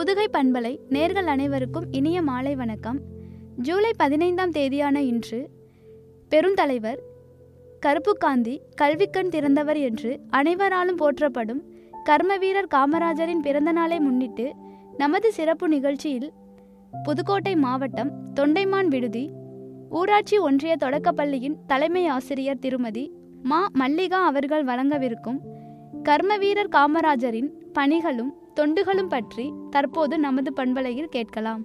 புதுகை பண்பலை நேர்கள் அனைவருக்கும் இனிய மாலை வணக்கம் ஜூலை பதினைந்தாம் தேதியான இன்று பெருந்தலைவர் கருப்புக்காந்தி கல்விக்கண் திறந்தவர் என்று அனைவராலும் போற்றப்படும் கர்மவீரர் காமராஜரின் பிறந்த நாளை முன்னிட்டு நமது சிறப்பு நிகழ்ச்சியில் புதுக்கோட்டை மாவட்டம் தொண்டைமான் விடுதி ஊராட்சி ஒன்றிய தொடக்கப்பள்ளியின் தலைமை ஆசிரியர் திருமதி மா மல்லிகா அவர்கள் வழங்கவிருக்கும் கர்மவீரர் காமராஜரின் பணிகளும் தொண்டுகளும் பற்றி தற்போது நமது பண்பலையில் கேட்கலாம்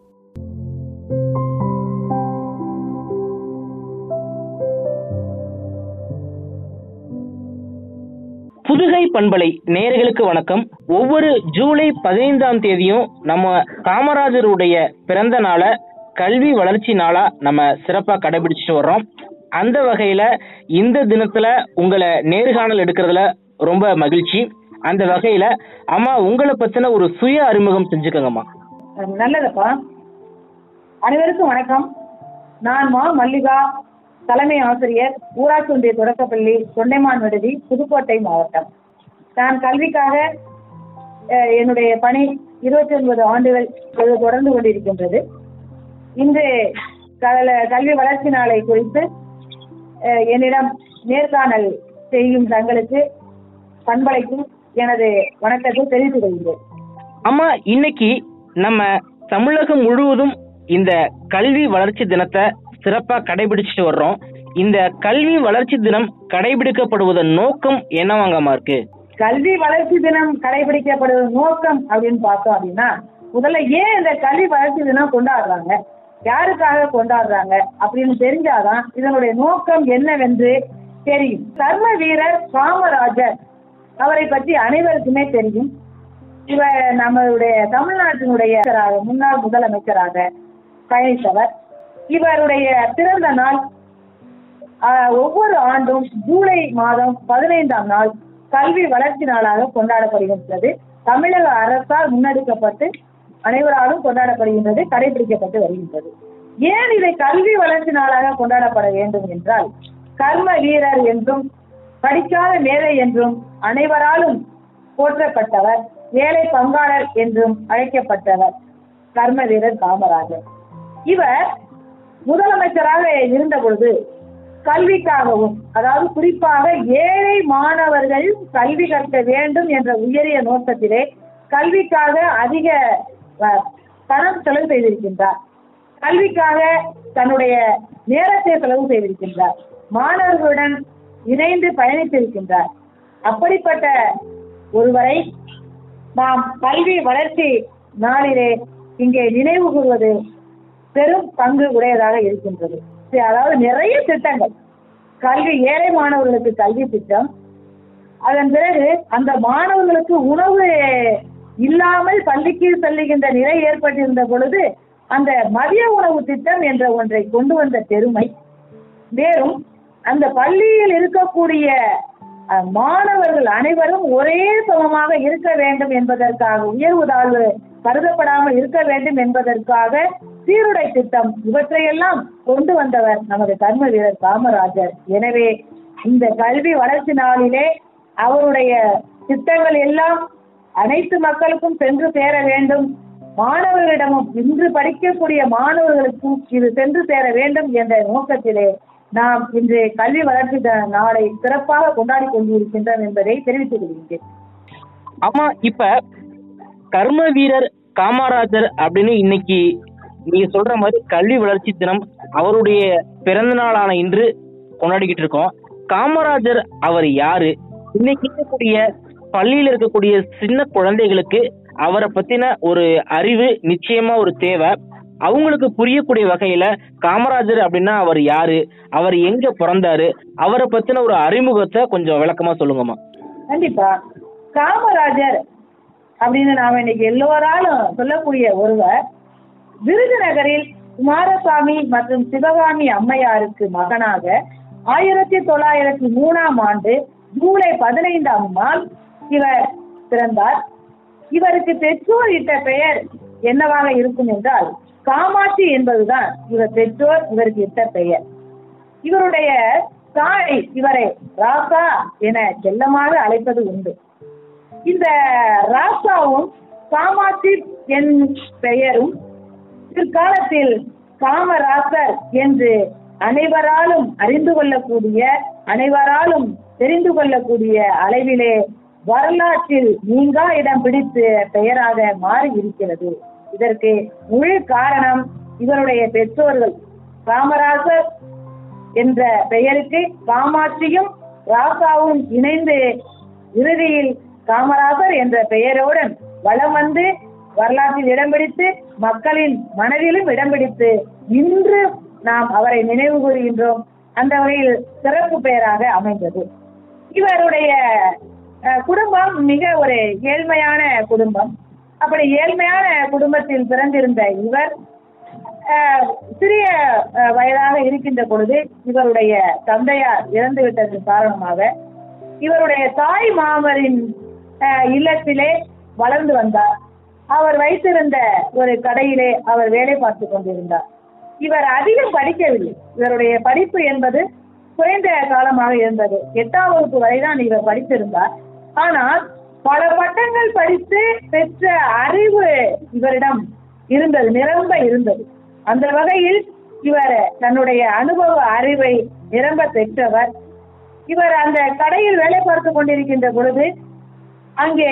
புதுகை பண்பலை நேயர்களுக்கு வணக்கம் ஒவ்வொரு ஜூலை பதினைந்தாம் தேதியும் நம்ம காமராஜருடைய பிறந்த நாளை கல்வி வளர்ச்சி நாளா நம்ம சிறப்பா கடைபிடிச்சிட்டு வர்றோம் அந்த வகையில இந்த தினத்துல உங்களை நேர்காணல் எடுக்கிறதுல ரொம்ப மகிழ்ச்சி அந்த வகையில அம்மா உங்களை பத்தின ஒரு சுய அறிமுகம் செஞ்சுக்கோங்கம்மா நல்லதுப்பா அனைவருக்கும் வணக்கம் நான் மா மல்லிகா தலைமை ஆசிரியர் ஊராட்சி ஒன்றிய தொடக்கப்பள்ளி தொண்டைமான் விடுதி புதுக்கோட்டை மாவட்டம் நான் கல்விக்காக அஹ், என்னுடைய பணி இருபத்தி ஒன்பது ஆண்டுகள் இது தொடர்ந்து கொண்டிருக்கின்றது இன்று கல- கல்வி வளர்ச்சி நாளை குறித்து அஹ், என்னிடம் நேர்காணல் செய்யும் தங்களுக்கு பண்பலைக்கும் எனது வணக்கத்தை தெரிவித்துக் கொள்கிறேன் அம்மா இன்னைக்கு நம்ம தமிழகம் முழுவதும் இந்த கல்வி வளர்ச்சி தினத்தை சிறப்பா கடைபிடிச்சிட்டு வர்றோம் இந்த கல்வி வளர்ச்சி தினம் கடைபிடிக்கப்படுவதன் நோக்கம் என்னவாங்கம்மா இருக்கு கல்வி வளர்ச்சி தினம் கடைபிடிக்கப்படுவது நோக்கம் அப்படின்னு பார்த்தோம் அப்படின்னா முதல்ல ஏன் இந்த கல்வி வளர்ச்சி தினம் கொண்டாடுறாங்க யாருக்காக கொண்டாடுறாங்க அப்படின்னு தெரிஞ்சாதான் இதனுடைய நோக்கம் என்னவென்று தெரியும் கர்ம வீரர் காமராஜர் அவரை பற்றி அனைவருக்குமே தெரியும் இவர் நம்மளுடைய தமிழ்நாட்டினுடைய அமைச்சராக, முன்னாள் முதலமைச்சராக பயணித்தவர் இவருடைய பிறந்த நாள் ஆஹ், ஒவ்வொரு ஆண்டும் ஜூலை மாதம் பதினைந்தாம் நாள் கல்வி வளர்ச்சி நாளாக கொண்டாடப்படுகின்றது தமிழக அரசால் முன்னெடுக்கப்பட்டு அனைவராலும் கொண்டாடப்படுகின்றது கடைபிடிக்கப்பட்டு வருகின்றது ஏன் இதை கல்வி வளர்ச்சி நாளாக கொண்டாடப்பட வேண்டும் என்றால் கர்ம வீரர் என்றும் படிக்காத மேதை என்றும் அனைவராலும் போற்றப்பட்டவர் ஏழை பங்காளர் என்றும் அழைக்கப்பட்டவர் கர்ம வீரர் காமராஜர் இவர் முதலமைச்சராக இருந்த பொழுது கல்விக்காகவும் அதாவது குறிப்பாக ஏழை மாணவர்கள் கல்வி கற்க வேண்டும் என்ற உயரிய நோக்கத்திலே கல்விக்காக அதிக அஹ், பணம் செலவு செய்திருக்கின்றார் கல்விக்காக தன்னுடைய நேரத்தை செலவு செய்திருக்கின்றார் மாணவர்களுடன் இணைந்து பயணித்திருக்கின்றார் அப்படிப்பட்ட ஒருவரை நாம் கல்வி வளர்ச்சி நாளிலே இங்கே நினைவு கூறுவது பெரும் பங்கு உடையதாக இருக்கின்றது சரி, அதாவது நிறைய திட்டங்கள் கல்வி ஏழை மாணவர்களுக்கு கல்வி திட்டம் அதன் பிறகு அந்த மாணவர்களுக்கு உணவு இல்லாமல் பள்ளிக்கு செல்லுகின்ற நிலை ஏற்பட்டிருந்த பொழுது அந்த மதிய உணவு திட்டம் என்ற ஒன்றை கொண்டு வந்த பெருமை மேலும் அந்த பள்ளியில் இருக்கக்கூடிய அஹ், மாணவர்கள் அனைவரும் ஒரே சமமாக இருக்க வேண்டும் என்பதற்காக உயர்வு தாழ்வு கருதப்படாமல் இருக்க வேண்டும் என்பதற்காக சீருடை திட்டம் இவற்றையெல்லாம் கொண்டு வந்தவர் நமது கர்ம வீரர் காமராஜர் எனவே இந்த கல்வி வளர்ச்சி நாளிலே அவருடைய திட்டங்கள் எல்லாம் அனைத்து மக்களுக்கும் சென்று சேர வேண்டும் மாணவர்களிடமும் இன்று படிக்கக்கூடிய மாணவர்களுக்கும் இது சென்று சேர வேண்டும் என்ற நோக்கத்திலே நாம் இன்று கல்வி வளர்ச்சி த- நாளை சிறப்பாக கொண்டாடி கொண்டிருக்கின்றோம் என்பதை தெரிவித்துக் கொள்கின்றேன் அம்மா இப்ப கர்ம வீரர் காமராஜர் அப்படின்னு இன்னைக்கு நீங்க சொல்ற மாதிரி கல்வி வளர்ச்சி தினம் அவருடைய பிறந்த நாளான இன்று கொண்டாடிக்கிட்டு இருக்கோம் காமராஜர் அவர் யாரு இன்னைக்கு இருக்கக்கூடிய பள்ளியில் இருக்கக்கூடிய சின்ன குழந்தைகளுக்கு அவரை பத்தின ஒரு அறிவு நிச்சயமா ஒரு தேவை அவங்களுக்கு புரியக்கூடிய வகையில காமராஜர் அப்படின்னா அவர் யாரு அவர் எங்க பிறந்தாரு அவரை பத்தின ஒரு அறிமுகத்தை கொஞ்சம் விளக்கமா சொல்லுங்கம்மா கண்டிப்பா காமராஜர் அப்படின்னு நாம இன்னைக்கு எல்லோராலும் சொல்லக்கூடிய ஒருவர் விருதுநகரில் குமாரசாமி மற்றும் சிவகாமி அம்மையாருக்கு மகனாக ஆயிரத்தி தொள்ளாயிரத்தி மூணாம் ஆண்டு ஜூலை பதினைந்தாம் நாள் இவர் பிறந்தார் இவருக்கு பெற்றோர் இட்ட பெயர் என்னவாக இருக்கும் என்றால் காமாட்சி என்பதுதான் இவர் பெற்றோர் இவருக்கு இட்ட பெயர் இவருடைய தாய் இவரை ராசா என செல்லமாக அழைப்பது உண்டு இந்த ராசாவும் காமாட்சி என் பெயரும் பிற்காலத்தில் காமராசர் என்று அனைவராலும் அறிந்து கொள்ளக்கூடிய அனைவராலும் தெரிந்து கொள்ளக்கூடிய அளவிலே வரலாற்றில் நீங்கா இடம் பிடித்து பெயராக மாறி இருக்கிறது இதற்கு முழு காரணம் இவருடைய பெற்றோர்கள் காமராசர் என்ற பெயருக்கு காமாட்சியும் ராசாவும் இணைந்து இறுதியில் காமராசர் என்ற பெயரோடு வலம் வந்து வரலாற்றில் இடம் பிடித்து மக்களின் மனதிலும் இடம் பிடித்து இன்று நாம் அவரை நினைவு கூறுகின்றோம் அந்த வகையில் சிறப்பு பெயராக அமைந்தது இவருடைய அஹ், குடும்பம் மிக ஒரு ஏழ்மையான குடும்பம் அப்படி ஏழ்மையான குடும்பத்தில் பிறந்திருந்த இவர் அஹ், சிறிய அஹ், வயதாக இருக்கின்ற பொழுது இவருடைய தந்தையார் இறந்து விட்டதன் காரணமாக இவருடைய தாய் மாமரின் அஹ், இல்லத்திலே வளர்ந்து வந்தார் அவர் வைத்திருந்த ஒரு கடையிலே அவர் வேலை பார்த்து கொண்டிருந்தார் இவர் அதிகம் படிக்கவில்லை இவருடைய படிப்பு என்பது குறைந்த காலமாக இருந்தது எட்டாம் வகுப்பு வரைதான் இவர் படித்திருந்தார் ஆனால் பல பட்டங்கள் படித்து பெற்ற அறிவு இவரிடம் இருந்தது நிரம்ப இருந்தது அந்த வகையில் இவர் தன்னுடைய அனுபவ அறிவை நிரம்ப பெற்றவர் இவர் அந்த கடையில் வேலை பார்த்து கொண்டிருக்கின்ற பொழுது அங்கே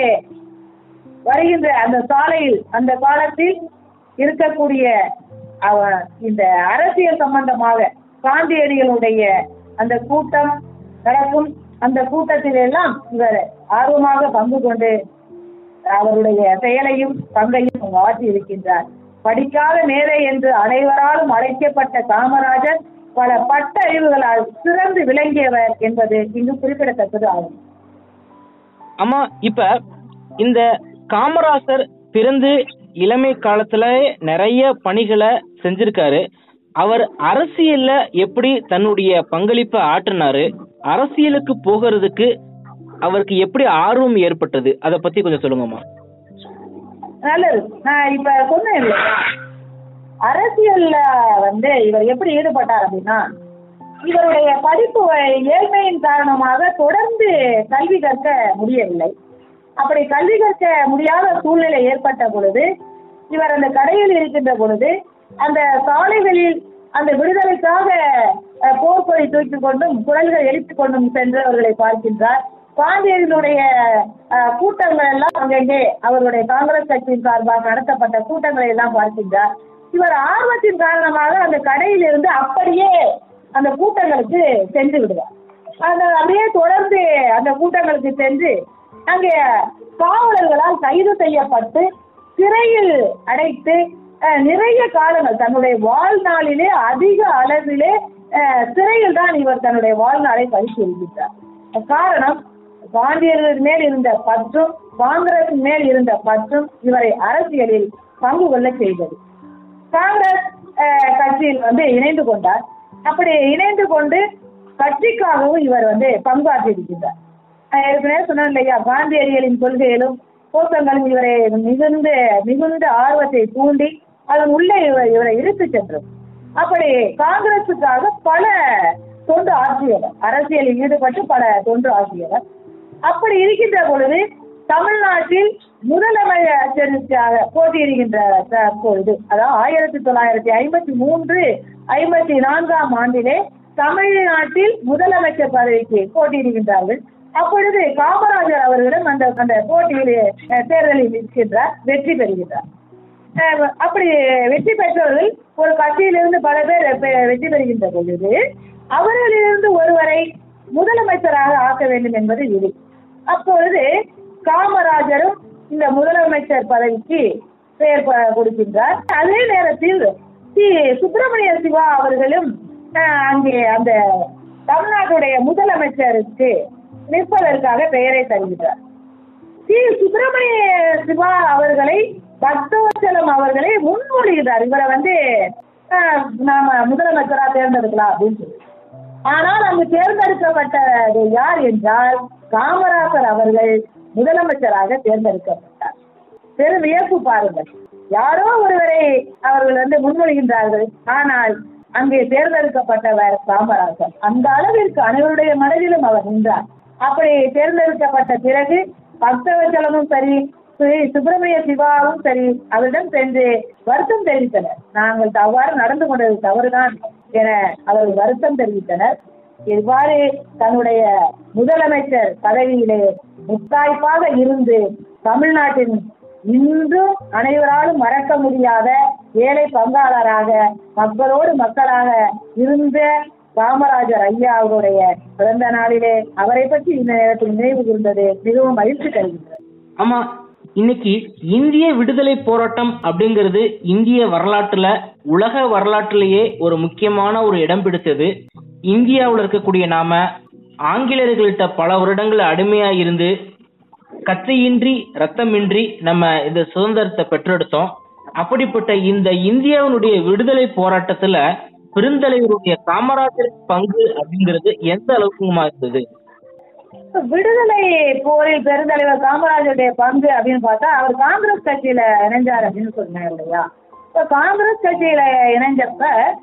வருகின்ற அந்த சாலையில் அந்த காலத்தில் இருக்கக்கூடிய அவ- இந்த அரசியல் சம்பந்தமாக காந்தியடிகளுடைய அந்த கூட்டம் நடக்கும் அந்த கூட்டத்தில் எல்லாம் இவர் ஆர்வமாக பங்கு கொண்டு அவருடைய செயலையும் பங்கையும் அங்கு ஆற்றி இருக்கின்றார் படிக்காத மேதை என்று அனைவராலும் அழைக்கப்பட்ட காமராஜர் பல பட்ட அறிவுகளால் சிறந்து விளங்கியவர் என்பது இங்கு குறிப்பிடத்தக்கது ஆகும் அம்மா இப்ப இந்த காமராசர் பிறந்து இளமை காலத்துல நிறைய பணிகளை செஞ்சிருக்காரு அவர் அரசியல்ல எப்படி தன்னுடைய பங்களிப்பை ஆற்றினாரு அரசியலுக்கு போகிறதுக்கு அவருக்கு எப்படி ஆர்வம் ஏற்பட்டது அதை பத்தி கொஞ்சம் சொல்லுங்கம்மா நல்லது நான் இப்ப சொன்னேன் இல்லையா அரசியல்ல வந்து இவர் எப்படி ஈடுபட்டார் அப்படின்னா இவருடைய படிப்பு ஏழ்மையின் காரணமாக தொடர்ந்து கல்வி கற்க முடியவில்லை அப்படி கல்வி கற்க முடியாத சூழ்நிலை ஏற்பட்ட பொழுது இவர் அந்த கடையில் இருக்கின்ற பொழுது அந்த சாலைகளில் அந்த விடுதலைக்காக அஹ், போர்க்கொடி தூக்கி கொண்டும் குரல்கள் எழுப்பிக் கொண்டும் சென்றவர்களை பார்க்கின்றார் காந்தியடிகளுடைய அஹ், கூட்டங்கள் எல்லாம் அங்கங்கே அவருடைய காங்கிரஸ் கட்சியின் சார்பாக நடத்தப்பட்ட கூட்டங்களை எல்லாம் பார்க்கின்றார் இவர் ஆர்வத்தின் காரணமாக அந்த கடையில் இருந்து அப்படியே அந்த கூட்டங்களுக்கு சென்று விடுவார் அந்த அப்படியே தொடர்ந்து அந்த கூட்டங்களுக்கு சென்று அங்கே காவலர்களால் கைது செய்யப்பட்டு சிறையில் அடைத்து அஹ், நிறைய காலங்கள் தன்னுடைய வாழ்நாளிலே அதிக அளவிலே அஹ், சிறையில் தான் இவர் தன்னுடைய வாழ்நாளை கழித்து வருகின்றார் காரணம் காந்தியர்கள் மேல் இருந்த பற்றும் காங்கிரஸ் மேல் இருந்த பற்றும் இவரை அரசியலில் பங்கு கொள்ள செய்தது காங்கிரஸ் அஹ், கட்சியில் வந்து இணைந்து கொண்டார் அப்படி இணைந்து கொண்டு கட்சிக்காகவும் இவர் வந்து பங்காற்றி இருக்கின்றார் நான் ஏற்கனவே சொன்னேன் இல்லையா காந்தியடிகளின் கொள்கைகளும் கோஷங்களும் இவரை மிகுந்த மிகுந்த ஆர்வத்தை தூண்டி அதன் உள்ளே இவர் இவரை இழுத்து சென்றது அப்படி காங்கிரசுக்காக பல தொண்டு ஆற்றியவர் அரசியலில் ஈடுபட்டு பல தொண்டு ஆற்றியவர் அப்படி இருக்கின்ற பொழுது தமிழ்நாட்டில் முதலமைச்சருக்காக போட்டியிடுகின்ற தற்பொழுது அதாவது ஆயிரத்தி தொள்ளாயிரத்தி ஐம்பத்தி மூன்று ஐம்பத்தி நான்காம் ஆண்டிலே தமிழ்நாட்டில் முதலமைச்சர் பதவிக்கு போட்டியிடுகின்றார்கள் அப்பொழுது காமராஜர் அவர்களிடம் அந்த அந்த போட்டியில் அஹ், தேர்தலில் நிற்கின்றார் வெற்றி பெறுகின்றார் அஹ், அப்படி வெற்றி பெற்றவர்கள் ஒரு கட்சியிலிருந்து பல பேர் பெ- வெற்றி பெறுகின்ற பொழுது அவர்களிலிருந்து ஒருவரை முதலமைச்சராக ஆக்க வேண்டும் என்பது விதி அப்பொழுது காமராஜரும் இந்த முதலமைச்சர் பதவிக்கு பெயர் ப- கொடுக்கின்றார் அதே நேரத்தில் சி சுப்பிரமணிய சிவா அவர்களும் அஹ், அங்கே அந்த தமிழ்நாட்டுடைய முதலமைச்சருக்கு நிற்பதற்காக பெயரை தருகிறார் சி சுப்பிரமணிய சிவா அவர்களை பக்தவச்சலம் அவர்களை முன்மொழிகிறார் இவரை வந்து அஹ், நாம முதலமைச்சரா தேர்ந்தெடுக்கலாம் அப்படின்னு சொல்லி ஆனால் அங்கு தேர்ந்தெடுக்கப்பட்டது யார் என்றால் காமராசர் அவர்கள் முதலமைச்சராக தேர்ந்தெடுக்கப்பட்டார் பெரும் வியப்பு பாருங்கள் யாரோ ஒருவரை அவர்கள் வந்து முன்மொழிகின்றார்கள் ஆனால் அங்கே தேர்ந்தெடுக்கப்பட்டவர் காமராசர் அந்த அளவிற்கு அனைவருடைய மனதிலும் அவர் நின்றார் அப்படி தேர்ந்தெடுக்கப்பட்ட பிறகு பக்தவச்சலமும் சரி சு- சுப்பிரமணிய சிவாவும் சரி அவரிடம் சென்று வருத்தம் தெரிவித்தனர் நாங்கள் அவ்வாறு நடந்து கொண்டது தவறுதான் என அவர்கள் வருத்தம் தெரிவித்தனர் இவ்வாறு தன்னுடைய முதலமைச்சர் பதவியிலே முத்தாய்ப்பாக இருந்து தமிழ்நாட்டின் இன்றும் அனைவராலும் மறக்க முடியாத ஏழை பங்காளராக மக்களோடு மக்களாக இருந்த காமராஜர் ஐயா அவருடைய பிறந்த நாளிலே அவரை பற்றி இந்த நேரத்தில் நினைவு கூர்ந்தது மிகவும் மகிழ்ச்சி தருகின்றது ஆமா இன்னைக்கு இந்திய விடுதலை போராட்டம் அப்படிங்கிறது இந்திய வரலாற்றுல உலக வரலாற்றிலேயே ஒரு முக்கியமான ஒரு இடம் பிடித்தது இந்தியாவில் இருக்கக்கூடிய நாம ஆங்கிலேயர்கள்ட்ட பல வருடங்கள் அடிமையா இருந்து கச்சையின்றி ரத்தமின்றி நம்ம இந்த சுதந்திரத்தை பெற்றெடுத்தோம் அப்படிப்பட்ட இந்த இந்தியாவினுடைய விடுதலை போராட்டத்துல பெருந்தலைவருடைய காமராஜர் பங்கு அப்படிங்கிறது எந்த அளவுக்குமா இருந்தது விடுதலை போரில் பெருந்தலைவர் காமராஜருடைய பங்கு அப்படின்னு பார்த்தா அவர் காங்கிரஸ் கட்சியில இணைஞ்சார் அப்படின்னு சொன்னார் இல்லையா இப்போ காங்கிரஸ் கட்சியில இணைஞ்சப்ப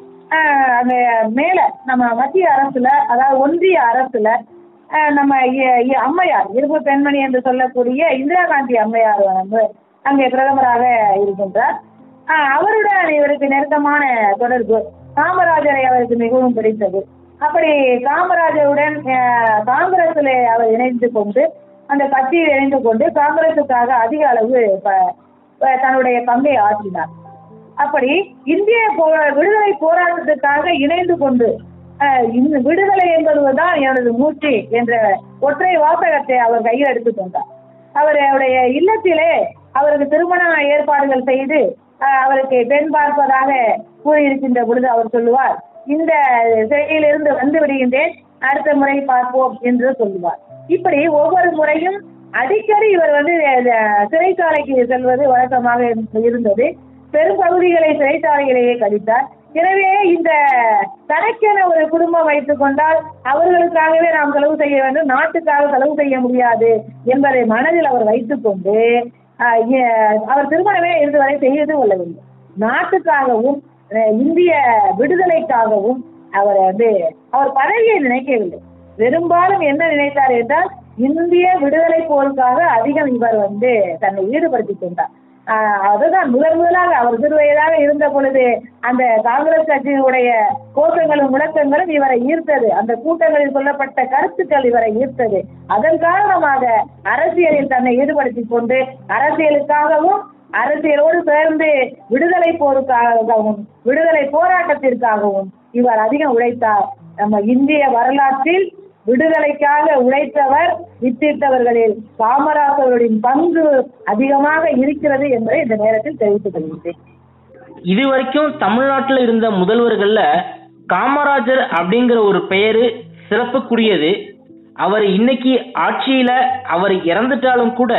ஆஹ், அங்க மேல நம்ம மத்திய அரசுல அதாவது ஒன்றிய அரசுல ஆஹ், நம்ம இ- இ- அம்மையார் இருப்பு பெண்மணி என்று சொல்லக்கூடிய இந்திரா காந்தி அம்மையார் வந்து அங்கே பிரதமராக இருக்கின்றார் ஆஹ், அவருடன் இவருக்கு நெருக்கமான தொடர்பு காமராஜரை அவருக்கு மிகவும் பிடித்தது அப்படி காமராஜருடன் அஹ், காங்கிரஸில் அவர் இணைந்து கொண்டு அந்த கட்சியில் இணைந்து கொண்டு காங்கிரசுக்காக அதிக அளவு ப- ப- தன்னுடைய பங்கை ஆற்றினார் அப்படி இந்திய போ விடுதலை போராட்டத்துக்காக இணைந்து கொண்டு அஹ், இந்த விடுதலை என்பதுதான் எனது மூச்சு என்ற ஒற்றை வாசகத்தை அவர் கையில் எடுத்துக் கொண்டார் அவருடைய இல்லத்திலே அவருக்கு திருமண ஏற்பாடுகள் செய்து அஹ், அவருக்கு பெண் பார்ப்பதாக கூறியிருக்கின்ற பொழுது அவர் சொல்லுவார் இந்த சிறையிலிருந்து வந்து விடுகின்றேன் அடுத்த முறை பார்ப்போம் என்று சொல்லுவார் இப்படி ஒவ்வொரு முறையும் அடிக்கடி இவர் வந்து அஹ், சிறைச்சாலைக்கு செல்வது வழக்கமாக இருந்தது பெரும்பகுதிகளை சிறைச்சாலைகளையே கழித்தார் எனவே இந்த தனக்கென ஒரு குடும்பம் வைத்துக் கொண்டால் அவர்களுக்காகவே நாம் செலவு செய்ய வேண்டும் நாட்டுக்காக செலவு செய்ய முடியாது என்பதை மனதில் அவர் வைத்துக்கொண்டு ஆஹ், எ- அவர் திருமணமே இதுவரை செய்து கொள்ளவில்லை நாட்டுக்காகவும் அஹ், இந்திய விடுதலைக்காகவும் அவர் வந்து அவர் பதவியை நினைக்கவில்லை பெரும்பாலும் என்ன நினைத்தார் என்றால் இந்திய விடுதலை போருக்காக அதிகம் இவர் வந்து தன்னை ஈடுபடுத்திக் கொண்டார் ஆஹ் அதுதான் முதல் முதலாக அவர் சிறு வயதாக இருந்த பொழுது அந்த காங்கிரஸ் கட்சியினுடைய கோஷங்களும் முழக்கங்களும் இவரை ஈர்த்தது அந்த கூட்டங்களில் சொல்லப்பட்ட கருத்துக்கள் இவரை ஈர்த்தது அதன் காரணமாக அரசியலில் தன்னை ஈடுபடுத்திக் கொண்டு அரசியலுக்காகவும் அரசியலோடு சேர்ந்து விடுதலை போருக்காகவும் விடுதலை போராட்டத்திற்காகவும் இவர் அதிகம் உழைத்தார் நம்ம இந்திய வரலாற்றில் விடுதலைக்காக உழைத்தவர் வித்திட்டவர்களில் காமராஜருடைய பங்கு அதிகமாக இருக்கிறது என்பதை இந்த நேரத்தில் தெரிவித்துக் கொள்கிறேன் இது வரைக்கும் தமிழ்நாட்டில் இருந்த முதல்வர்கள்ல காமராஜர் அப்படிங்கிற ஒரு பெயரு சிறப்புக்குரியது அவர் இன்னைக்கு ஆட்சியில அவர் இறந்துட்டாலும் கூட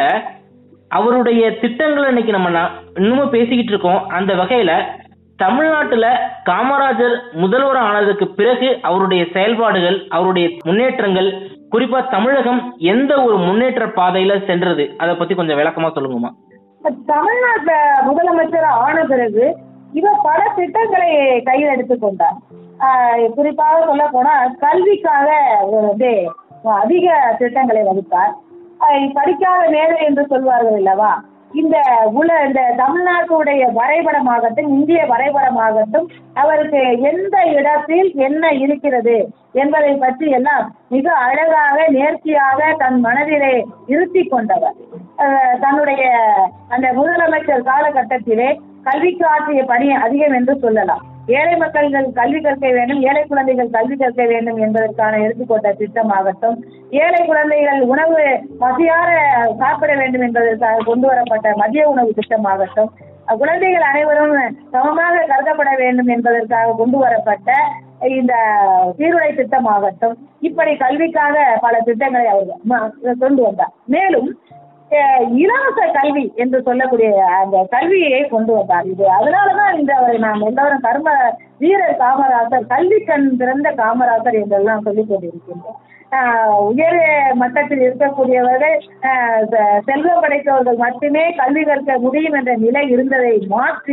அவருடைய திட்டங்களை இன்னைக்கு நம்ம நா- இன்னமும் பேசிக்கிட்டு இருக்கோம் அந்த வகையில தமிழ்நாட்டுல காமராஜர் முதல்வர் ஆனதுக்கு பிறகு அவருடைய செயல்பாடுகள் அவருடைய முன்னேற்றங்கள் குறிப்பா தமிழகம் எந்த ஒரு முன்னேற்ற பாதையில சென்றது அதை பத்தி கொஞ்சம் விளக்கமா சொல்லுங்கம்மா தமிழ்நாட்டுல முதலமைச்சர் ஆன பிறகு இவர் பல திட்டங்களை கையில் எடுத்துக்கொண்டார் ஆஹ் குறிப்பாக சொல்ல போனா கல்விக்காக இவர் வந்து அதிக திட்டங்களை வகுத்தார் ஆஹ் படிக்காத மேதை என்று சொல்வார்கள் அல்லவா இந்த உல இந்த தமிழ்நாட்டுடைய வரைபடமாகட்டும் இந்திய வரைபடமாகட்டும் அவருக்கு எந்த இடத்தில் என்ன இருக்கிறது என்பதை பற்றி எல்லாம் மிக அழகாக நேர்த்தியாக தன் மனதிலே இருத்தி கொண்டவர் அஹ் தன்னுடைய அந்த முதலமைச்சர் காலகட்டத்திலே கல்விக்கு ஆற்றிய பணி அதிகம் என்று சொல்லலாம் ஏழை மக்கள்கள் கல்வி கற்க வேண்டும் ஏழை குழந்தைகள் கல்வி கற்க வேண்டும் என்பதற்கான எடுத்துக்கொண்ட திட்டமாகட்டும் ஏழை குழந்தைகள் உணவு பசியார சாப்பிட வேண்டும் என்பதற்காக கொண்டு வரப்பட்ட மதிய உணவு திட்டமாகட்டும் குழந்தைகள் அனைவரும் சமமாக கருதப்பட வேண்டும் என்பதற்காக கொண்டு வரப்பட்ட இந்த சீருடை திட்டமாகட்டும் இப்படி கல்விக்காக பல திட்டங்களை அவர் ம- கொண்டு வந்தார் மேலும் அஹ், இலவச கல்வி என்று சொல்லக்கூடிய அந்த கல்வியை கொண்டு வந்தார் இது அதனாலதான் இந்த அவரை நாம் எல்லாரும் கர்ம வீரர் காமராசர் கல்வி கண் திறந்த காமராசர் என்றெல்லாம் சொல்லிக் கொண்டிருக்கின்றோம் ஆஹ், உயர் மட்டத்தில் இருக்கக்கூடியவர்கள் ஆஹ், செ- செல்வம் படைத்தவர்கள் மட்டுமே கல்வி கற்க முடியும் என்ற நிலை இருந்ததை மாற்றி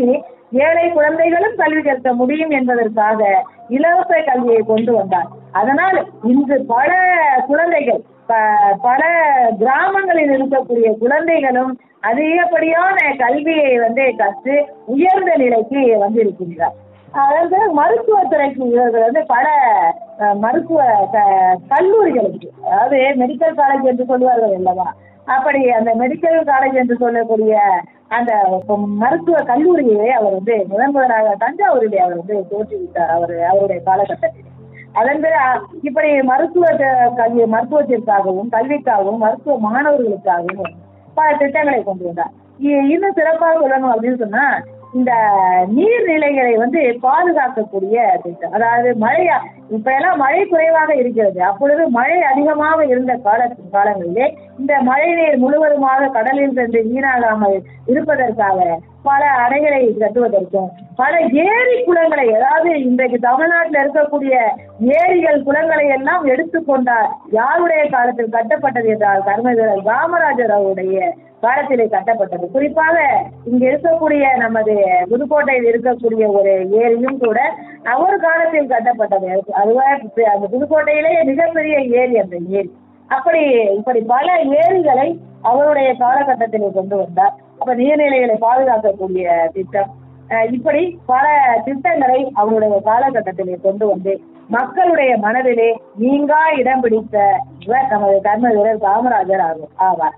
ஏழை குழந்தைகளும் கல்வி கற்க முடியும் என்பதற்காக இலவச கல்வியை கொண்டு வந்தார் அதனால் இன்று பல குழந்தைகள் ப- பல கிராமங்களில் இருக்கக்கூடிய குழந்தைகளும் அதிகப்படியான கல்வியை வந்து கற்று உயர்ந்த நிலைக்கு வந்திருக்கின்றார் அதாவது மருத்துவத்துறைக்கு இவர்கள் வந்து பல அஹ், மருத்துவ க- கல்லூரிகளுக்கு அதாவது மெடிக்கல் காலேஜ் என்று சொல்வார்கள் அல்லவா அப்படி அந்த மெடிக்கல் காலேஜ் என்று சொல்லக்கூடிய அந்த மருத்துவ கல்லூரியை அவர் வந்து முதன் முதலாக தஞ்சாவூரிலே அவர் வந்து தோற்றுவித்தார் அவர் அவருடைய காலகட்டத்தில் அதன் பிறகு அ- இப்படி மருத்துவ த- கல்வி மருத்துவத்திற்காகவும் கல்விக்காகவும் மருத்துவ மாணவர்களுக்காகவும் பல திட்டங்களை கொண்டு வந்தார் இ- இன்னும் சிறப்பாக சொல்லணும் அப்படின்னு சொன்னா இந்த நீர்நிலைகளை வந்து பாதுகாக்கக்கூடிய திட்டம் அதாவது மழை இப்ப எல்லாம் மழை குறைவாக இருக்கிறது அப்பொழுது மழை அதிகமாக இருந்த கால காலங்களிலே இந்த மழை நீர் முழுவதுமாக கடலில் சென்று வீணாகாமல் இருப்பதற்காக பல அணைகளை கட்டுவதற்கும் பல ஏரி குளங்களை அதாவது இன்றைக்கு தமிழ்நாட்டில் இருக்கக்கூடிய ஏரிகள் குளங்களை எல்லாம் எடுத்துக்கொண்டார் யாருடைய காலத்தில் கட்டப்பட்டது என்றால் கர்மவீரர் காமராஜர் அவருடைய காலத்திலே கட்டப்பட்டது குறிப்பாக இங்க இருக்கக்கூடிய நமது புதுக்கோட்டையில் இருக்கக்கூடிய ஒரு ஏரியும் கூட அவர் காலத்தில் கட்டப்பட்டது அதுவா அந்த புதுக்கோட்டையிலே மிகப்பெரிய ஏரி அந்த ஏரி அப்படி இப்படி பல ஏரிகளை அவருடைய காலகட்டத்திலே கொண்டு வந்தார் அப்ப நீர்நிலைகளை பாதுகாக்கக்கூடிய திட்டம் அஹ் இப்படி பல திட்டங்களை அவருடைய காலகட்டத்திலே கொண்டு வந்து மக்களுடைய மனதிலே நீங்கா இடம் பிடித்த இவர் நமது கர்ம வீரர் காமராஜர் ஆகும் ஆவார்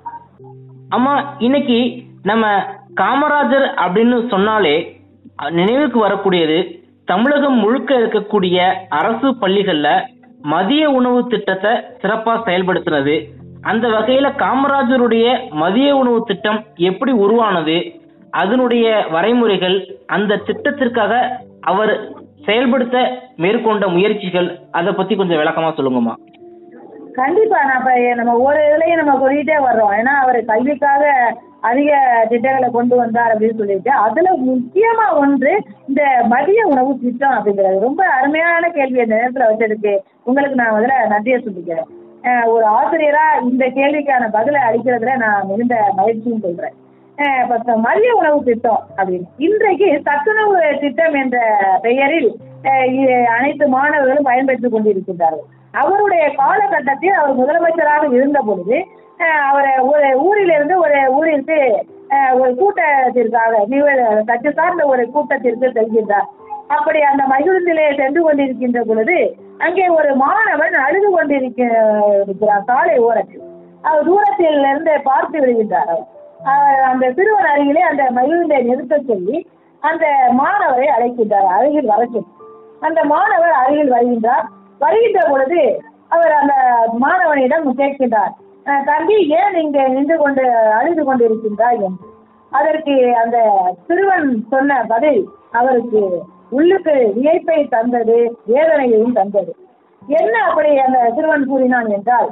அம்மா இன்னைக்கு நம்ம காமராஜர் அப்படின்னு சொன்னாலே அஹ், நினைவுக்கு வரக்கூடியது தமிழகம் முழுக்க இருக்கக்கூடிய அரசு பள்ளிகள்ல மதிய உணவு திட்டத்தை சிறப்பா செயல்படுத்தினது அந்த வகையில காமராஜருடைய மதிய உணவு திட்டம் எப்படி உருவானது அதனுடைய வரைமுறைகள் அந்த திட்டத்திற்காக அவர் செயல்படுத்த மேற்கொண்ட முயற்சிகள் அதை பத்தி கொஞ்சம் விளக்கமா சொல்லுங்கம்மா கண்டிப்பா நான் இப்ப நம்ம ஒரு இதுலயும் நம்ம சொல்லிட்டே வர்றோம் ஏன்னா அவர் கல்விக்காக அதிக திட்டங்களை கொண்டு வந்தார் அப்படின்னு சொல்லிட்டு அதுல முக்கியமா ஒன்று இந்த மதிய உணவு திட்டம் அப்படிங்கிறது ரொம்ப அருமையான கேள்வி அந்த நேரத்துல வச்சதுக்கு உங்களுக்கு நான் முதல்ல நன்றியை சொல்லிக்கிறேன் அஹ் ஒரு ஆசிரியரா இந்த கேள்விக்கான பதிலை அளிக்கிறதுல நான் மிகுந்த மகிழ்ச்சியும் சொல்றேன் அஹ் இப்ப இந்த மதிய உணவு திட்டம் அப்படின்னு இன்றைக்கு சத்துணவு திட்டம் என்ற பெயரில் அஹ் இ- அனைத்து மாணவர்களும் பயன்பெற்றுக் கொண்டிருக்கின்றார்கள் அவருடைய காலகட்டத்தில் அவர் முதலமைச்சராக இருந்த பொழுது அஹ் அவரை ஒரு ஊரிலிருந்து ஒரு ஊரிற்கு அஹ் ஒரு கூட்டத்திற்காக நிகழ் கட்சி சார்ந்த ஒரு கூட்டத்திற்கு செல்கின்றார் அப்படி அந்த மகிழ்ந்திலே சென்று கொண்டிருக்கின்ற பொழுது அங்கே ஒரு மாணவன் அழுது கொண்டிருக்க இருக்கிறான் சாலை ஓரத்தில் அவர் தூரத்தில் இருந்து பார்த்து விடுகின்றார் அவர். அவர் அந்த சிறுவன் அருகிலே அந்த மகிழ்ந்தை நிறுத்த சொல்லி அந்த மாணவரை அழைக்கின்றார் அருகில் வர சொல்லி அந்த மாணவர் அருகில் வருகின்றார் வருகின்ற பொழுது அவர் அந்த மாணவனிடம் கேட்கின்றார் "அஹ் தம்பி ஏன் இங்க நின்று கொண்டு அழுது கொண்டிருக்கின்றாய் என்று அதற்கு அந்த சிறுவன் சொன்ன பதில் அவருக்கு உள்ளுக்கு வியப்பை தந்தது வேதனையையும் தந்தது என்ன அப்படி அந்த சிறுவன் கூறினான் என்றால்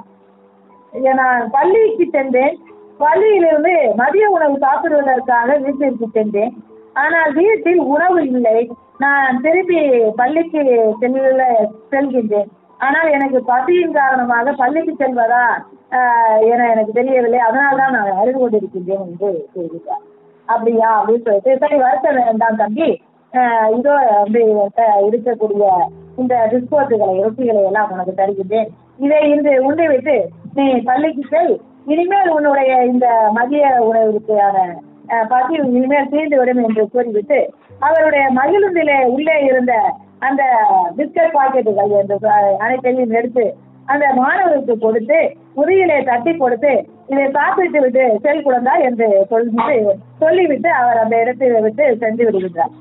"இங்க நான் பள்ளிக்கு சென்றேன் பள்ளியிலிருந்து மதிய உணவு சாப்பிடுவதற்காக வீட்டிற்கு சென்றேன் ஆனால் வீட்டில் உணவு இல்லை நான் திரும்பி பள்ளிக்கு செல்ல செல்கின்றேன் ஆனால் எனக்கு பசியின் காரணமாக பள்ளிக்கு செல்வதா ஆஹ் என எனக்கு தெரியவில்லை அதனால தான் நான் அழுது கொண்டிருக்கின்றேன் என்று கூறுகிறார் அப்படியா அப்படின்னு சொல்லிட்டு சரி வருத்த வேண்டாம் தம்பி ஆஹ் இதோ வந்து என்கிட்ட இருக்கக்கூடிய இந்த டிஸ்போர்ட்டுகளை ரொட்டிகளை எல்லாம் உனக்கு தருகின்றேன் இதை இன்று உண்டு விட்டு நீ பள்ளிக்கு செல் இனிமேல் உன்னுடைய இந்த மதிய உணவிற்கான அஹ், பசி இனிமேல் தீர்ந்து விடும் என்று கூறிவிட்டு அவருடைய மகிழுந்திலே உள்ளே இருந்த அந்த பிஸ்கட் பாக்கெட்டுகள் என்று அஹ், அனைத்தையும் எடுத்து அந்த மாணவருக்கு கொடுத்து உரியிலே தட்டி கொடுத்து இதை சாப்பிட்டு விட்டு செல் குழந்தா என்று சொல்லிவிட்டு சொல்லிவிட்டு அவர் அந்த இடத்தை விட்டு சென்று விடுகின்றார்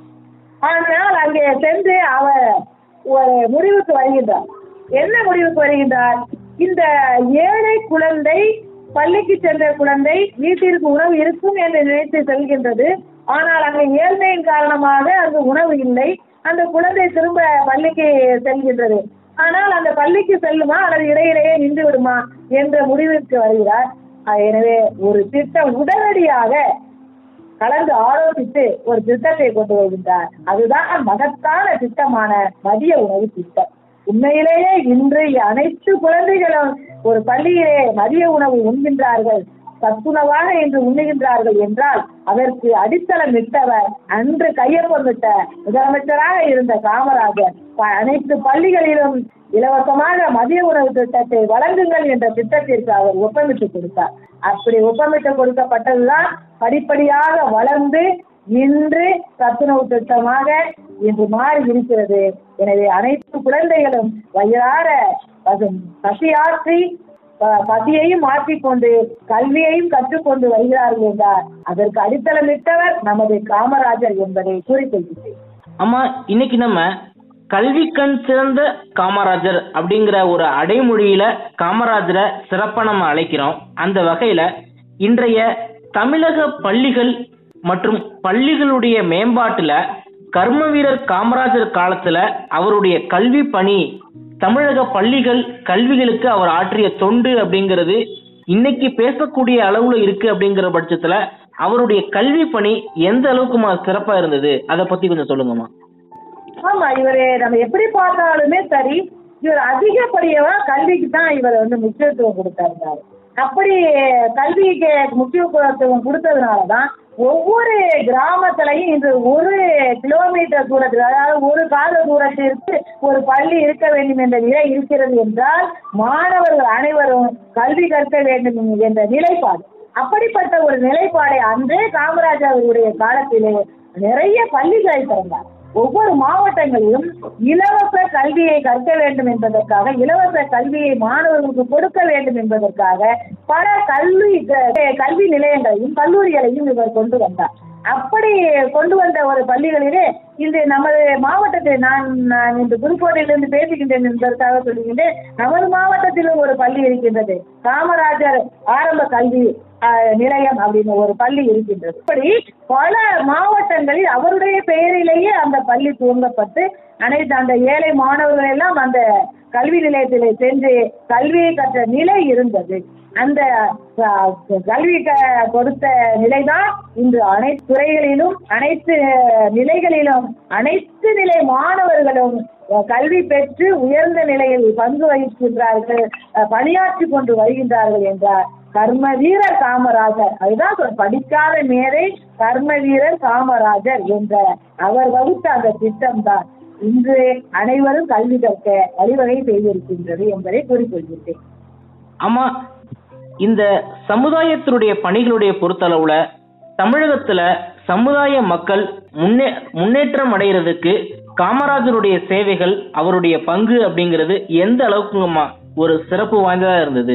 ஆனால் அங்கே சென்று அவர் ஒரு முடிவுக்கு வருகின்றார் என்ன முடிவுக்கு வருகின்றார் இந்த ஏழை குழந்தை பள்ளிக்கு சென்ற குழந்தை வீட்டிற்கு உணவு இருக்கும் என்று நினைத்து செல்கின்றது ஆனால் அங்கு ஏழ்மையின் காரணமாக அங்கு உணவு இல்லை அந்த குழந்தை திரும்ப பள்ளிக்கு செல்கின்றது ஆனால் அந்த பள்ளிக்கு செல்லுமா அல்லது இடையிலேயே நின்று விடுமா என்ற முடிவிற்கு வருகிறார் அஹ் எனவே ஒரு திட்டம் உடனடியாக கலந்து ஆலோசித்து ஒரு திட்டத்தை கொண்டு வருகின்றார் அதுதான் மகத்தான திட்டமான மதிய உணவு திட்டம் உண்மையிலேயே இன்று அனைத்து குழந்தைகளும் ஒரு பள்ளியிலே மதிய உணவு உண்கின்றார்கள் சத்துணவாக இன்று உண்ணுகின்றார்கள் என்றால் அதற்கு அடித்தளமிட்டவர் அன்று கையொப்பமிட்ட முதலமைச்சராக இருந்த காமராஜர் ப- அனைத்து பள்ளிகளிலும் இலவசமாக மதிய உணவு திட்டத்தை வழங்குங்கள் என்ற திட்டத்திற்கு அவர் ஒப்பமிட்டு கொடுத்தார் அப்படி ஒப்பமிட்டு கொடுக்கப்பட்டதுதான் படிப்படியாக வளர்ந்து இன்று சத்துணவு திட்டமாக இன்று மாறி இருக்கிறது எனவே அனைத்து குழந்தைகளும் வயிறார பசு- பசியாற்றி ப- பசியையும் மாற்றிக்கொண்டு கல்வியையும் கற்றுக்கொண்டு வருகிறார்கள் என்றார் அதற்கு அடித்தளமிட்டவர் நமது காமராஜர் என்பதை கூறிக்கொள்கிறேன் அம்மா இன்னைக்கு நம்ம கல்வி கண் சிறந்த காமராஜர் அப்படிங்கிற ஒரு அடைமொழியில காமராஜரை சிறப்பா நம்ம அழைக்கிறோம் அந்த வகையில இன்றைய தமிழக பள்ளிகள் மற்றும் பள்ளிகளுடைய மேம்பாட்டுல கர்ம வீரர் காமராஜர் காலத்துல அவருடைய கல்வி பணி தமிழக பள்ளிகள் கல்விகளுக்கு அவர் ஆற்றிய தொண்டு அப்படிங்கிறது இன்னைக்கு பேசக்கூடிய அளவுல இருக்கு அப்படிங்கிற பட்சத்துல அவருடைய கல்வி பணி எந்த அளவுக்குமா சிறப்பா இருந்தது அதை பத்தி கொஞ்சம் சொல்லுங்கம்மா ஆமா இவரு நம்ம எப்படி பார்த்தாலுமே சரி இவர் அதிகப்படியவா கல்விக்கு தான் இவர் வந்து முக்கியத்துவம் கொடுத்தாருந்தாரு அப்படி கல்விக்கு முக்கியத்துவம் கொடுத்ததுனாலதான் ஒவ்வொரு கிராமத்திலையும் இன்று ஒரு கிலோமீட்டர் தூரத்தில் அதாவது ஒரு கால தூரத்திற்கு ஒரு பள்ளி இருக்க வேண்டும் என்ற நிலை இருக்கிறது என்றால் மாணவர்கள் அனைவரும் கல்வி கற்க வேண்டும் என்ற நிலைப்பாடு அப்படிப்பட்ட ஒரு நிலைப்பாடை அன்றே காமராஜர் அவருடைய காலத்திலே நிறைய பள்ளிகளை திறந்தார் ஒவ்வொரு மாவட்டங்களிலும் இலவச கல்வியை கற்க வேண்டும் என்பதற்காக இலவச கல்வியை மாணவர்களுக்கு கொடுக்க வேண்டும் என்பதற்காக பல கல்வி கல்வி நிலையங்களையும் கல்லூரிகளையும் இவர் கொண்டு வந்தார் அப்படி கொண்டு வந்த ஒரு பள்ளிகளிலே இன்று நமது மாவட்டத்தில் நான் நான் இன்று புதுக்கோட்டையிலிருந்து பேசுகின்றேன் என்பதற்காக சொல்லுகின்றேன் நமது மாவட்டத்திலும் ஒரு பள்ளி இருக்கின்றது காமராஜர் ஆரம்ப கல்வி ஆஹ், நிலையம் அப்படின்னு ஒரு பள்ளி இருக்கின்றது இப்படி பல மாவட்டங்களில் அவருடைய பெயரிலேயே அந்த பள்ளி துவங்கப்பட்டு அனைத்து அந்த ஏழை மாணவர்கள் எல்லாம் அந்த கல்வி நிலையத்திலே சென்று கல்வியை கற்ற நிலை இருந்தது அந்த அஹ், கல்வி க- கொடுத்த நிலைதான் இன்று அனைத்து துறைகளிலும் அனைத்து நிலைகளிலும் அனைத்து நிலை மாணவர்களும் அஹ், கல்வி பெற்று உயர்ந்த நிலையில் பங்கு வகிக்கின்றார்கள் அஹ், பணியாற்றி கொண்டு வருகின்றார்கள் என்றார் கர்ம வீரர் காமராஜர் அதுதான் சொல்ற- படிக்காத மேதை கர்ம வீரர் காமராஜர் என்ற அவர் வகுத்த அந்த திட்டம்தான் இன்று அனைவரும் கல்வி கற்க வழிவகை செய்திருக்கின்றது என்பதை கூறிக்கொள்கின்றேன் ஆமா இந்த சமுதாயத்தினுடைய பணிகளுடைய பொறுத்தளவுல தமிழகத்துல சமுதாய மக்கள் முன்னே முன்னேற்றம் அடைகிறதுக்கு காமராஜருடைய சேவைகள் அவருடைய பங்கு அப்படிங்கிறது எந்த அளவுக்குங்கம்மா ஒரு சிறப்பு வாய்ந்ததா இருந்தது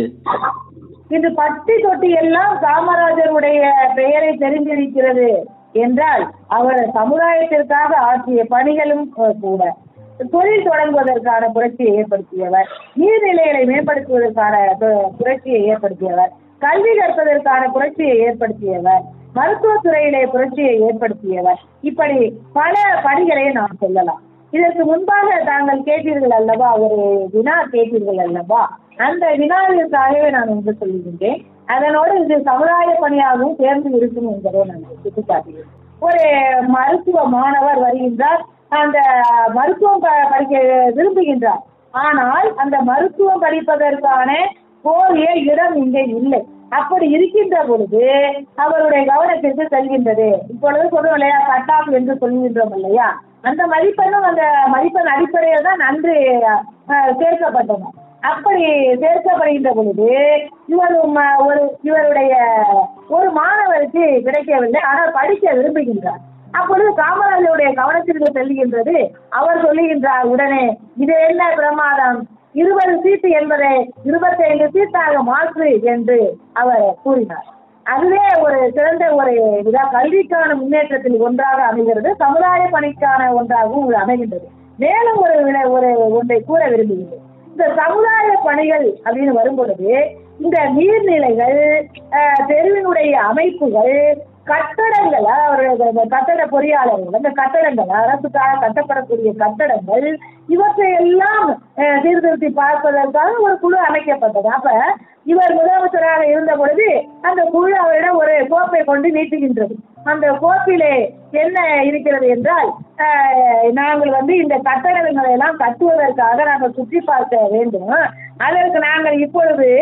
இன்று பட்டி தொட்டி எல்லாம் காமராஜருடைய பெயரை தெரிந்திருக்கிறது என்றால் அவர் சமுதாயத்திற்காக ஆற்றிய பணிகளும் அஹ், கூட தொழில் தொடங்குவதற்கான புரட்சியை ஏற்படுத்தியவர் நீர்நிலைகளை மேம்படுத்துவதற்கான பு- புரட்சியை ஏற்படுத்தியவர் கல்வி கற்பதற்கான புரட்சியை ஏற்படுத்தியவர் மருத்துவத்துறையிலே புரட்சியை ஏற்படுத்தியவர் இப்படி பல பணிகளை நாம் சொல்லலாம் இதற்கு முன்பாக தாங்கள் கேட்டீர்கள் அல்லவா ஒரு வினா கேட்டீர்கள் அல்லவா அந்த வினாவிற்காகவே நான் என்று சொல்லுகின்றேன் அதனோடு இது சமுதாய பணியாகவும் சேர்ந்து இருக்கும் என்பதை நான் சுட்டிக்காட்டுகிறேன் ஒரு மருத்துவ மாணவர் வருகின்றார் அந்த மருத்துவம் ப- படிக்க விரும்புகின்றார் ஆனால் அந்த மருத்துவம் படிப்பதற்கான போதிய இடம் இங்கே இல்லை அப்படி இருக்கின்ற பொழுது அவருடைய கவனத்திற்கு செல்கின்றது இப்பொழுது சொல்றோம் இல்லையா கட் ஆஃப் என்று சொல்கின்றோம் இல்லையா அந்த மதிப்பெண்ணும் அந்த மதிப்பெண் அடிப்படையில் தான் அன்று அஹ், சேர்க்கப்பட்டன அப்படி சேர்க்கப்படுகின்ற பொழுது இவர் ம- ஒரு இவருடைய ஒரு மாணவருக்கு கிடைக்கவில்லை ஆனால் படிக்க விரும்புகின்றார் அப்பொழுது காமராஜருடைய கவனத்திற்கு செல்கின்றது அவர் சொல்லுகின்றார் உடனே இது என்ன பிரமாதம் இருபது சீட்டு என்பதை இருபத்தைந்து சீட்டாக மாற்று என்று அவர் கூறினார் அதுவே ஒரு சிறந்த ஒரு இதா கல்விக்கான முன்னேற்றத்தில் ஒன்றாக அமைகிறது சமுதாய பணிக்கான ஒன்றாகவும் இது அமைகின்றது மேலும் ஒரு விட- ஒரு ஒன்றை கூற விரும்புகிறேன் இந்த சமுதாய பணிகள் அப்படின்னு வரும்பொழுது இந்த நீர்நிலைகள் அஹ், தெருவினுடைய அமைப்புகள் கட்டடங்கள் அவர்கள் அந்த கட்டட பொறியாளர்கள் அந்த கட்டடங்கள் அரசுக்காக கட்டப்படக்கூடிய கட்டடங்கள் இவற்றை எல்லாம் அஹ், சீர்திருத்தி பார்ப்பதற்காக ஒரு குழு அமைக்கப்பட்டது அப்ப இவர் முதலமைச்சராக இருந்த பொழுது அந்த குழு அவரிடம் ஒரு கோப்பை கொண்டு நீட்டுகின்றது அந்த கோப்பிலே என்ன இருக்கிறது என்றால் அஹ், நாங்கள் வந்து இந்த கட்டடங்களை எல்லாம் கட்டுவதற்காக நாங்கள் சுற்றி பார்க்க வேண்டும் அதற்கு நாங்கள் இப்பொழுது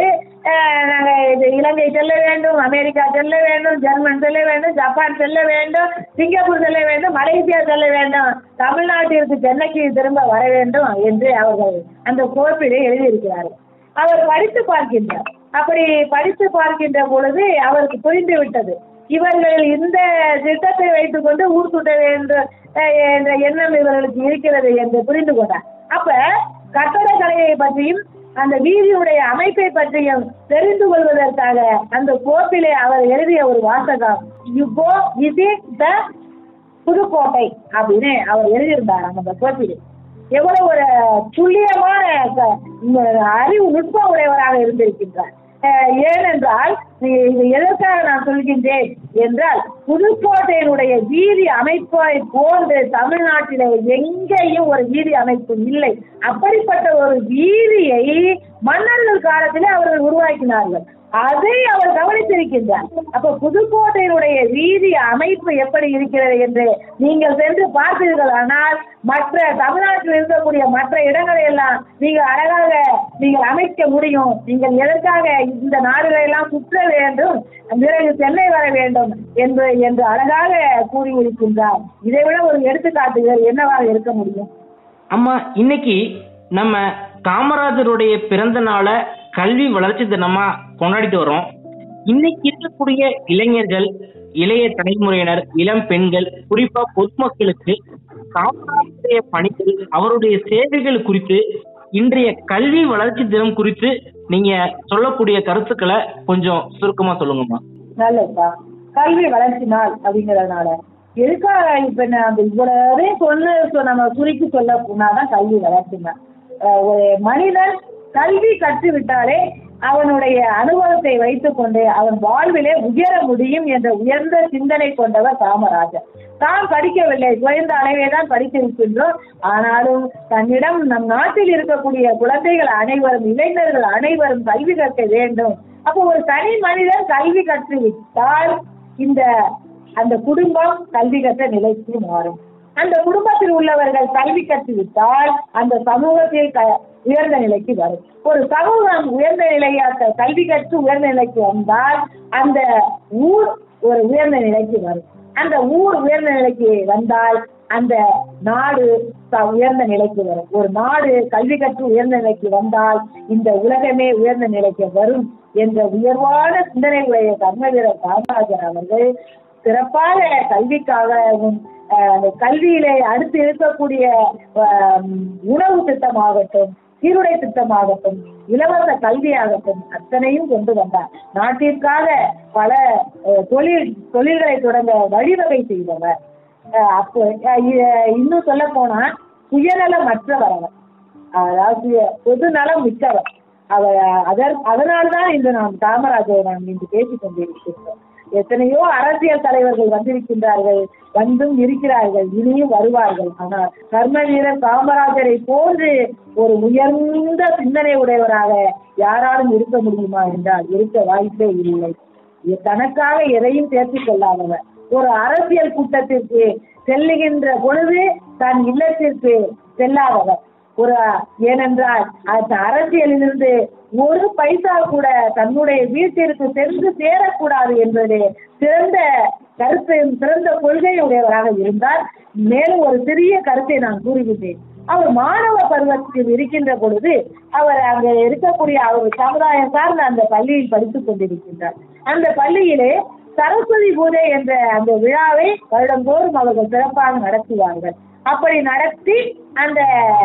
அஹ், நாங்க இது இலங்கை செல்ல வேண்டும் அமெரிக்கா செல்ல வேண்டும் ஜெர்மன் செல்ல வேண்டும் ஜப்பான் செல்ல வேண்டும் சிங்கப்பூர் செல்ல வேண்டும் மலேசியா செல்ல வேண்டும் தமிழ்நாட்டிற்கு சென்னைக்கு திரும்ப வர வேண்டும் என்று அவர்கள் அந்த கோப்பிலே எழுதியிருக்கிறார்கள் அவர் படித்து பார்க்கின்றார் அப்படி படித்து பார்க்கின்ற பொழுது அவருக்கு புரிந்து விட்டது இவர்கள் இந்த திட்டத்தை வைத்துக்கொண்டு ஊர் சுட்ட வேண்டும் அஹ், என்ற எண்ணம் இவர்களுக்கு இருக்கிறது என்று புரிந்து கொண்டார் அப்ப கட்டடக்கலையை பற்றியும் அந்த வீதியுடைய அமைப்பை பற்றியும் தெரிந்து கொள்வதற்காக அந்த கோப்பிலே அவர் எழுதிய ஒரு வாசகம் you go visit the Pudukkottai அப்படின்னு அவர் எழுதியிருந்தார் அந்த கோப்பிலே எவ்வளவு ஒரு துல்லியமான க- ம், அறிவு நுட்பம் உடையவராக இருந்திருக்கின்றார் அஹ், ஏனென்றால் இ- இது எதற்காக நான் சொல்கின்றேன் என்றால் புதுக்கோட்டையினுடைய வீதி அமைப்பை போன்று தமிழ்நாட்டிலே எங்கேயும் ஒரு வீதி அமைப்பு இல்லை அப்படிப்பட்ட ஒரு வீதியை மன்னர்கள் காலத்திலே அவர்கள் உருவாக்கினார்கள் அதை அவர் கவனித்திருக்கின்றார் அப்ப புதுக்கோட்டையினுடைய வீதி அமைப்பு எப்படி இருக்கிறது என்று நீங்கள் சென்று பார்த்தீர்களானால் மற்ற தமிழ்நாட்டில் இருக்கக்கூடிய மற்ற இடங்களை எல்லாம் நீங்கள் அழகாக நீங்கள் அமைக்க முடியும் நீங்கள் எதற்காக இந்த நாடுகளை எல்லாம் சுற்ற வேண்டும் பிறகு சென்னை வர வேண்டும் என்று என்று அழகாக கூறியிருக்கின்றார் இதை விட ஒரு எடுத்துக்காட்டுகள் என்னவாக இருக்க முடியும் அம்மா இன்னைக்கு நம்ம காமராஜருடைய பிறந்த நாளை கல்வி வளர்ச்சி தினமா கொண்டாடிட்டு வரோம் இன்னைக்கு இருக்கக்கூடிய இளைஞர்கள் இளைய தலைமுறையினர் இளம் பெண்கள் குறிப்பா பொதுமக்களுக்கு காமராஜருடைய பணிகள் அவருடைய சேவைகள் குறித்து இன்றைய கல்வி வளர்ச்சி தினம் குறித்து நீங்க சொல்லக்கூடிய கருத்துக்களை கொஞ்சம் சுருக்கமா சொல்லுங்கம்மா நல்லதுப்பா கல்வி வளர்ச்சி நாள் அப்படிங்கறதுனால எதுக்காக இப்ப நான் அந்த இவ்வளவு சொன்ன சொ- நம்ம சுருக்கி சொல்ல போனாதான் கல்வி வளர்ச்சி நாள் அஹ் ஒரு மனிதன் கல்வி கற்றுவிட்டாலே அவனுடைய அனுபவத்தை வைத்துக்கொண்டு அவன் வாழ்விலே உயர முடியும் என்ற உயர்ந்த சிந்தனை கொண்டவர் காமராஜர் தான் படிக்கவில்லை குறைந்த அளவே தான் படித்திருக்கின்றோம் ஆனாலும் தன்னிடம் நம் நாட்டில் இருக்கக்கூடிய குழந்தைகள் அனைவரும் இளைஞர்கள் அனைவரும் கல்வி கற்க வேண்டும் அப்போ ஒரு தனி மனிதன் கல்வி கற்றுவிட்டால் இந்த அந்த குடும்பம் கல்வி கற்ற நிலைக்கு மாறும் அந்த குடும்பத்தில் உள்ளவர்கள் கல்வி கற்றுவிட்டால் அந்த சமூகத்தில் க- உயர்ந்த நிலைக்கு வரும் ஒரு சமூகம் உயர்ந்த நிலையாக கல்வி கற்று உயர்ந்த நிலைக்கு வந்தால் அந்த ஊர் ஒரு உயர்ந்த நிலைக்கு வரும் அந்த ஊர் உயர்ந்த நிலைக்கு வந்தால் அந்த நாடு த- உயர்ந்த நிலைக்கு வரும் ஒரு நாடு கல்வி கற்று உயர்ந்த நிலைக்கு வந்தால் இந்த உலகமே உயர்ந்த நிலைக்கு வரும் என்ற உயர்வான சிந்தனை உடைய கர்மவீரர் காமராஜர் அவர்கள் சிறப்பாக கல்விக்காகவும் அஹ், அந்த கல்வியிலே அடுத்து இருக்கக்கூடிய அஹ், உணவு திட்டமாகட்டும் சீருடை திட்டமாகட்டும் இலவச கல்வியாகட்டும் அத்தனையும் கொண்டு வந்தார் நாட்டிற்காக பல அஹ், தொழில் தொழில்களை தொடங்க வழிவகை செய்தவர் அஹ், அப்போ அஹ், இ- இன்னும் சொல்ல போனா சுயநலமற்றவர் அவர் அதாவது பொது நலம் மிக்கவர் அவர் அதர் அதனால்தான் இன்று நாம் காமராஜரை நாம் இன்று பேசிக் கொண்டிருக்கின்றோம் எத்தனையோ அரசியல் தலைவர்கள் வந்திருக்கின்றார்கள் வந்தும் இருக்கிறார்கள் இனியும் வருவார்கள் ஆனால் கர்ம வீரர் காமராஜரை போன்று ஒரு உயர்ந்த சிந்தனை உடையவராக யாராலும் இருக்க முடியுமா என்றால் இருக்க வாய்ப்பே இல்லை தனக்காக எதையும் சேர்த்துக் கொள்ளாதவர் ஒரு அரசியல் கூட்டத்திற்கு செல்லுகின்ற பொழுது தன் இல்லத்திற்கு செல்லாதவர் ஒரு ஏனென்றால் அந்த அரசியலிலிருந்து ஒரு பைசா கூட தன்னுடைய வீட்டிற்கு சென்று சேரக்கூடாது என்பது சிறந்த கருத்து சிறந்த கொள்கையுடையவராக இருந்தால் மேலும் ஒரு சிறிய கருத்தை நான் கூறுகின்றேன் அவர் மாணவ பருவத்தில் இருக்கின்ற பொழுது அவர் அங்க இருக்கக்கூடிய அவர் சமுதாயம் சார்ந்த அந்த பள்ளியில் படித்துக் கொண்டிருக்கின்றார் அந்த பள்ளியிலே சரஸ்வதி பூஜை என்ற அந்த விழாவை வருடந்தோறும் அவர்கள் சிறப்பாக நடத்துவார்கள் அப்படி நடத்தி அந்த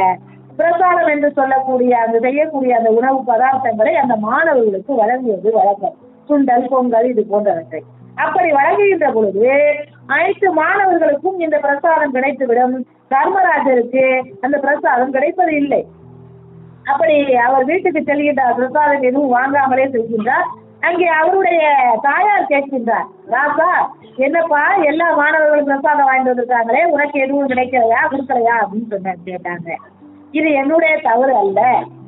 பிரசாதம் என்று சொல்லக்கூடிய அந்த செய்யக்கூடிய அந்த உணவு பதார்த்தங்களை அந்த மாணவர்களுக்கு வழங்குவது வழக்கம் சுண்டல் பொங்கல் இது போன்றவற்றை அப்படி வழங்குகின்ற பொழுது அனைத்து மாணவர்களுக்கும் இந்த பிரசாதம் கிடைத்துவிடும் தர்மராஜருக்கு அந்த பிரசாதம் கிடைப்பது இல்லை அப்படி அவர் வீட்டுக்கு செல்கின்றார் பிரசாதம் எதுவும் வாங்காமலே செல்கின்றார் அங்கே அவருடைய தாயார் கேட்கின்றார் ராசா என்னப்பா எல்லா மாணவர்களும் பிரசாதம் வாங்கிட்டு வந்திருக்காங்களே உனக்கு எதுவும் கிடைக்கலையா கொடுக்கலையா அப்படின்னு சொன்ன கேட்டாங்க இது என்னுடைய தவறு அல்ல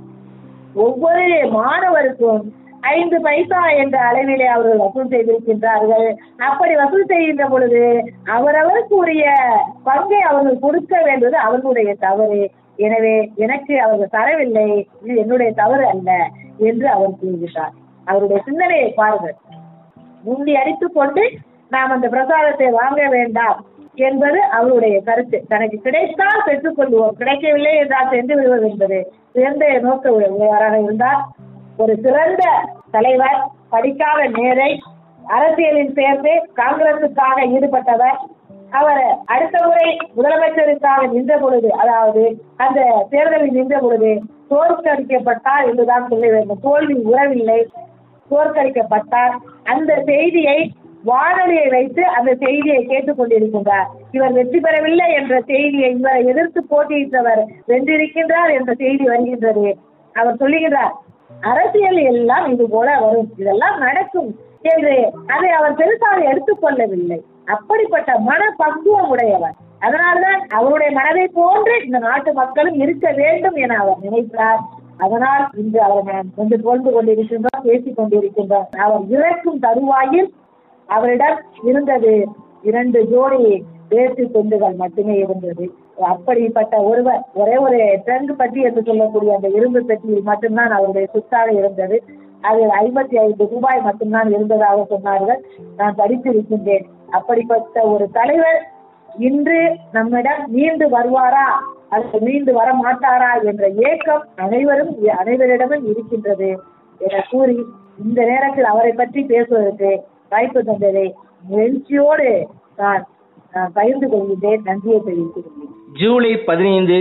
ஒவ்வொரு மாணவருக்கும் ஐந்து பைசா என்ற அளவிலே அவர்கள் வசூல் செய்திருக்கின்றார்கள் அப்படி வசூல் செய்கின்ற பொழுது அவரவருக்கு உரிய பங்கை அவர்கள் கொடுக்க வேண்டியது அவர்களுடைய தவறு எனவே எனக்கு அவர்கள் தரவில்லை இது என்னுடைய தவறு அல்ல என்று அவர் கூறுகிறார் அவருடைய சிந்தனையை பாருங்கள் முந்தி அடித்துக் கொண்டு நாம் அந்த பிரசாதத்தை வாங்க வேண்டாம் என்பது அவருடைய கருத்து தனக்கு கிடைத்தால் பெற்றுக்கொள்வோம் கிடைக்கவில்லை என்றால் சென்று விடுவது என்பது சிறந்த நோக்க உடையவராக இருந்தார் ஒரு சிறந்த தலைவர் படிக்காத மேதை அரசியலில் சேர்ந்து காங்கிரசுக்காக ஈடுபட்டவர் அவர் அடுத்த முறை முதலமைச்சருக்காக நின்ற பொழுது அதாவது அந்த தேர்தலில் நின்ற பொழுது தோற்கடிக்கப்பட்டார் என்றுதான் சொல்ல வேண்டும் தோல்வி உறவில்லை தோற்கடிக்கப்பட்டார் அந்த செய்தியை வானொலியை வைத்து அந்த செய்தியை கேட்டுக் கொண்டிருக்கின்றார் இவர் வெற்றி பெறவில்லை என்ற செய்தியை இவரை எதிர்த்து போட்டியிட்டவர் வென்றிருக்கின்றார் என்ற செய்தி வருகின்றது அவர் சொல்லுகிறார் அரசியல் எல்லாம் இது போல வரும் இதெல்லாம் நடக்கும் என்று அதை அவர் பெருசாக எடுத்துக்கொள்ளவில்லை அப்படிப்பட்ட மன பக்குவம் உடையவர் அதனால்தான் அவருடைய மனதை போன்று இந்த நாட்டு மக்களும் இருக்க வேண்டும் என அவர் நினைத்தார் அதனால் இன்று அவர் நாம் கொண்டு புகழ்ந்து கொண்டிருக்கின்றோம் பேசிக் கொண்டிருக்கின்றோம் அவர் இறக்கும் தருவாயில் அவரிடம் இருந்தது இரண்டு ஜோடி வேட்டி துண்டுகள் மட்டுமே இருந்தது அப்படிப்பட்ட ஒருவர் ஒரே ஒரு ட்ரங்க் பெட்டி என்று சொல்லக்கூடிய அந்த இரும்பு பெட்டியில் மட்டும்தான் அவருடைய சொத்தாக இருந்தது அது ஐம்பத்தி ஐந்து ரூபாய் மட்டும்தான் இருந்ததாக சொன்னார்கள் நான் படித்திருக்கின்றேன் அப்படிப்பட்ட ஒரு தலைவர் இன்று நம்மிடம் மீண்டு வருவாரா அல்லது மீண்டு வர மாட்டாரா என்ற ஏக்கம் அனைவரும் அனைவரிடமும் இருக்கின்றது என கூறி இந்த நேரத்தில் அவரை பற்றி பேசுவதற்கு வாய்ப்பு தந்ததை மகிழ்ச்சியோடு நான் நான் பகிர்ந்து கொள்கின்றேன் நன்றியை தெரிவிக்கிறேன் ஜூலை பதினைந்து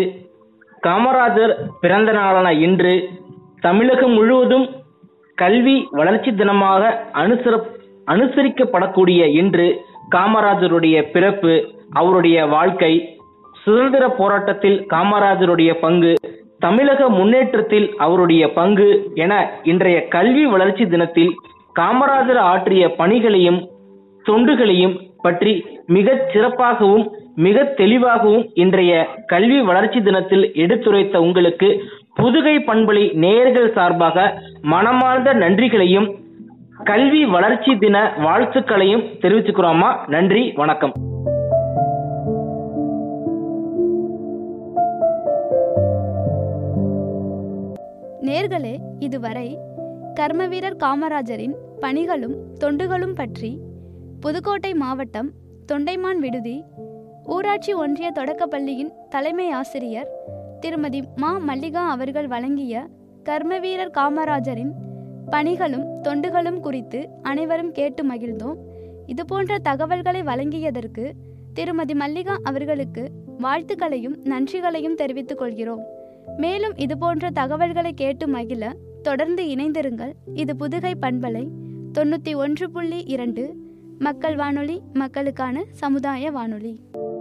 காமராஜர் பிறந்த நாளான இன்று தமிழகம் முழுவதும் கல்வி வளர்ச்சி தினமாக அனுசர அனுசரிக்கப்படக்கூடிய இன்று காமராஜருடைய பிறப்பு அவருடைய வாழ்க்கை சுதந்திர போராட்டத்தில் காமராஜருடைய பங்கு தமிழக முன்னேற்றத்தில் அவருடைய பங்கு என இன்றைய கல்வி வளர்ச்சி தினத்தில் காமராஜர் ஆற்றிய பணிகளையும் தொண்டுகளையும் பற்றி மிகச் சிறப்பாகவும் மிக தெளிவாகவும் இன்றைய கல்வி வளர்ச்சி தினத்தில் எடுத்துரைத்த உங்களுக்கு புதுகை பண்பொழி நேயர்கள் சார்பாக மனமார்ந்த நன்றிகளையும் கல்வி வளர்ச்சி தின வாழ்த்துக்களையும் தெரிவிச்சுக்கிறோமா நன்றி வணக்கம் நேர்களே இதுவரை கர்மவீரர் காமராஜரின் பணிகளும் தொண்டுகளும் பற்றி புதுக்கோட்டை மாவட்டம் தொண்டைமான் விடுதி ஊராட்சி ஒன்றிய தொடக்கப்பள்ளியின் தலைமை ஆசிரியர் திருமதி மா மல்லிகா அவர்கள் வழங்கிய கர்மவீரர் காமராஜரின் பணிகளும் தொண்டுகளும் குறித்து அனைவரும் கேட்டு மகிழ்ந்தோம் இதுபோன்ற தகவல்களை வழங்கியதற்கு திருமதி மல்லிகா அவர்களுக்கு வாழ்த்துக்களையும் நன்றிகளையும் தெரிவித்துக் கொள்கிறோம் மேலும் இதுபோன்ற தகவல்களை கேட்டு மகிழ தொடர்ந்து இணைந்திருங்கள் இது புதுகை பண்பலை தொண்ணூற்றி ஒன்று புள்ளி இரண்டு மக்கள் வானொலி மக்களுக்கான சமுதாய வானொலி